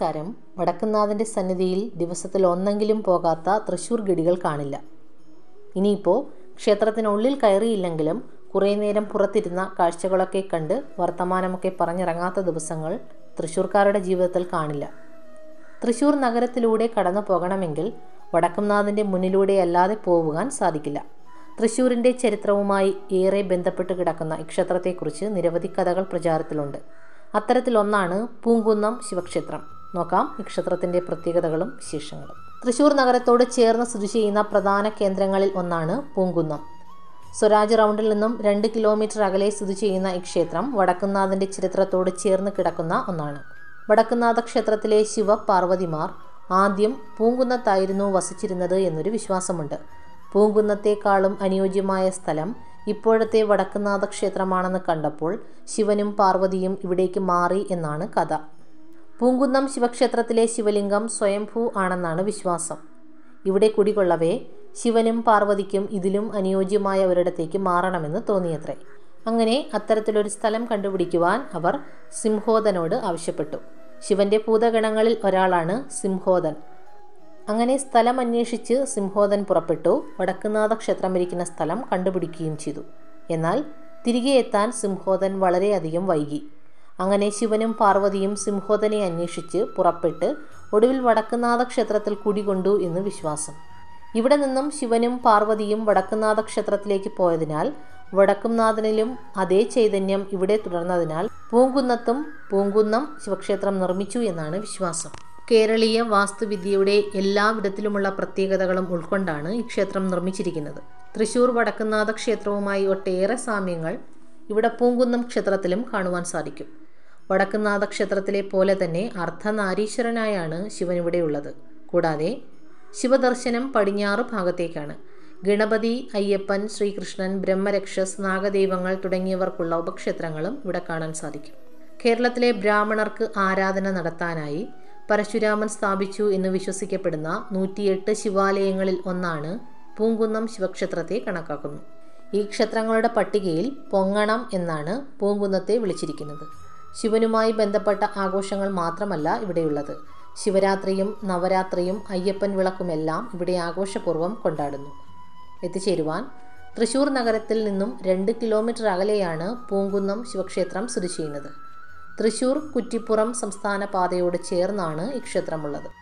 നമസ്കാരം വടക്കുന്നാഥൻ്റെ സന്നിധിയിൽ ദിവസത്തിൽ ഒന്നെങ്കിലും പോകാത്ത തൃശ്ശൂർ ഗഡികൾ കാണില്ല ഇനിയിപ്പോൾ ക്ഷേത്രത്തിനുള്ളിൽ കയറിയില്ലെങ്കിലും കുറേ നേരം പുറത്തിരുന്ന കാഴ്ചകളൊക്കെ കണ്ട് വർത്തമാനമൊക്കെ പറഞ്ഞിറങ്ങാത്ത ദിവസങ്ങൾ തൃശ്ശൂർക്കാരുടെ ജീവിതത്തിൽ കാണില്ല തൃശ്ശൂർ നഗരത്തിലൂടെ കടന്നു പോകണമെങ്കിൽ വടക്കുംനാഥൻ്റെ മുന്നിലൂടെ അല്ലാതെ പോവുവാൻ സാധിക്കില്ല തൃശ്ശൂരിൻ്റെ ചരിത്രവുമായി ഏറെ ബന്ധപ്പെട്ട് കിടക്കുന്ന ഈ ക്ഷേത്രത്തെക്കുറിച്ച് നിരവധി കഥകൾ പ്രചാരത്തിലുണ്ട് അത്തരത്തിലൊന്നാണ് പൂങ്കുന്നം ശിവക്ഷേത്രം നോക്കാം ഈ ക്ഷേത്രത്തിൻ്റെ പ്രത്യേകതകളും വിശേഷങ്ങളും തൃശ്ശൂർ നഗരത്തോട് ചേർന്ന് സ്ഥിതി ചെയ്യുന്ന പ്രധാന കേന്ദ്രങ്ങളിൽ ഒന്നാണ് പൂങ്കുന്നം സ്വരാജ് റൗണ്ടിൽ നിന്നും രണ്ട് കിലോമീറ്റർ അകലെ സ്ഥിതി ചെയ്യുന്ന ഈ ക്ഷേത്രം വടക്കുന്നാഥൻ്റെ ചരിത്രത്തോട് ചേർന്ന് കിടക്കുന്ന ഒന്നാണ് വടക്കുന്നാഥ ക്ഷേത്രത്തിലെ ശിവ പാർവതിമാർ ആദ്യം പൂങ്കുന്നത്തായിരുന്നു വസിച്ചിരുന്നത് എന്നൊരു വിശ്വാസമുണ്ട് പൂങ്കുന്നത്തേക്കാളും അനുയോജ്യമായ സ്ഥലം ഇപ്പോഴത്തെ വടക്കുന്നാഥ ക്ഷേത്രമാണെന്ന് കണ്ടപ്പോൾ ശിവനും പാർവതിയും ഇവിടേക്ക് മാറി എന്നാണ് കഥ പൂങ്കുന്നം ശിവക്ഷേത്രത്തിലെ ശിവലിംഗം സ്വയംഭൂ ആണെന്നാണ് വിശ്വാസം ഇവിടെ കുടികൊള്ളവേ ശിവനും പാർവതിക്കും ഇതിലും അനുയോജ്യമായ ഒരിടത്തേക്ക് മാറണമെന്ന് തോന്നിയത്രേ അങ്ങനെ അത്തരത്തിലൊരു സ്ഥലം കണ്ടുപിടിക്കുവാൻ അവർ സിംഹോദനോട് ആവശ്യപ്പെട്ടു ശിവന്റെ ഭൂതഗണങ്ങളിൽ ഒരാളാണ് സിംഹോദൻ അങ്ങനെ സ്ഥലം അന്വേഷിച്ച് സിംഹോദൻ പുറപ്പെട്ടു വടക്കുന്നാഥ ക്ഷേത്രം ഇരിക്കുന്ന സ്ഥലം കണ്ടുപിടിക്കുകയും ചെയ്തു എന്നാൽ തിരികെ എത്താൻ സിംഹോദൻ വളരെയധികം വൈകി അങ്ങനെ ശിവനും പാർവതിയും സിംഹോദനെ അന്വേഷിച്ച് പുറപ്പെട്ട് ഒടുവിൽ വടക്കുന്നാഥ ക്ഷേത്രത്തിൽ കുടികൊണ്ടു എന്ന് വിശ്വാസം ഇവിടെ നിന്നും ശിവനും പാർവതിയും വടക്കുന്നാഥ ക്ഷേത്രത്തിലേക്ക് പോയതിനാൽ വടക്കുംനാഥനിലും അതേ ചൈതന്യം ഇവിടെ തുടർന്നതിനാൽ പൂങ്കുന്നത്തും പൂങ്കുന്നം ശിവക്ഷേത്രം നിർമ്മിച്ചു എന്നാണ് വിശ്വാസം കേരളീയ വാസ്തുവിദ്യയുടെ എല്ലാവിധത്തിലുമുള്ള പ്രത്യേകതകളും ഉൾക്കൊണ്ടാണ് ഈ ക്ഷേത്രം നിർമ്മിച്ചിരിക്കുന്നത് തൃശൂർ വടക്കുന്നാഥ ക്ഷേത്രവുമായി ഒട്ടേറെ സാമ്യങ്ങൾ ഇവിടെ പൂങ്കുന്നം ക്ഷേത്രത്തിലും കാണുവാൻ സാധിക്കും വടക്കുന്നാഥ ക്ഷേത്രത്തിലെ പോലെ തന്നെ അർദ്ധനാരീശ്വരനായാണ് ശിവൻ ഇവിടെയുള്ളത് കൂടാതെ ശിവദർശനം പടിഞ്ഞാറ് ഭാഗത്തേക്കാണ് ഗണപതി അയ്യപ്പൻ ശ്രീകൃഷ്ണൻ ബ്രഹ്മരക്ഷസ് നാഗദൈവങ്ങൾ തുടങ്ങിയവർക്കുള്ള ഉപക്ഷേത്രങ്ങളും ഇവിടെ കാണാൻ സാധിക്കും കേരളത്തിലെ ബ്രാഹ്മണർക്ക് ആരാധന നടത്താനായി പരശുരാമൻ സ്ഥാപിച്ചു എന്ന് വിശ്വസിക്കപ്പെടുന്ന നൂറ്റിയെട്ട് ശിവാലയങ്ങളിൽ ഒന്നാണ് പൂങ്കുന്നം ശിവക്ഷേത്രത്തെ കണക്കാക്കുന്നു ഈ ക്ഷേത്രങ്ങളുടെ പട്ടികയിൽ പൊങ്ങണം എന്നാണ് പൂങ്കുന്നത്തെ വിളിച്ചിരിക്കുന്നത് ശിവനുമായി ബന്ധപ്പെട്ട ആഘോഷങ്ങൾ മാത്രമല്ല ഇവിടെയുള്ളത് ശിവരാത്രിയും നവരാത്രിയും അയ്യപ്പൻ വിളക്കുമെല്ലാം ഇവിടെ ആഘോഷപൂർവ്വം കൊണ്ടാടുന്നു എത്തിച്ചേരുവാൻ തൃശൂർ നഗരത്തിൽ നിന്നും രണ്ട് കിലോമീറ്റർ അകലെയാണ് പൂങ്കുന്നം ശിവക്ഷേത്രം സ്ഥിതി ചെയ്യുന്നത് തൃശൂർ കുറ്റിപ്പുറം സംസ്ഥാന പാതയോട് ചേർന്നാണ് ഈ ക്ഷേത്രമുള്ളത്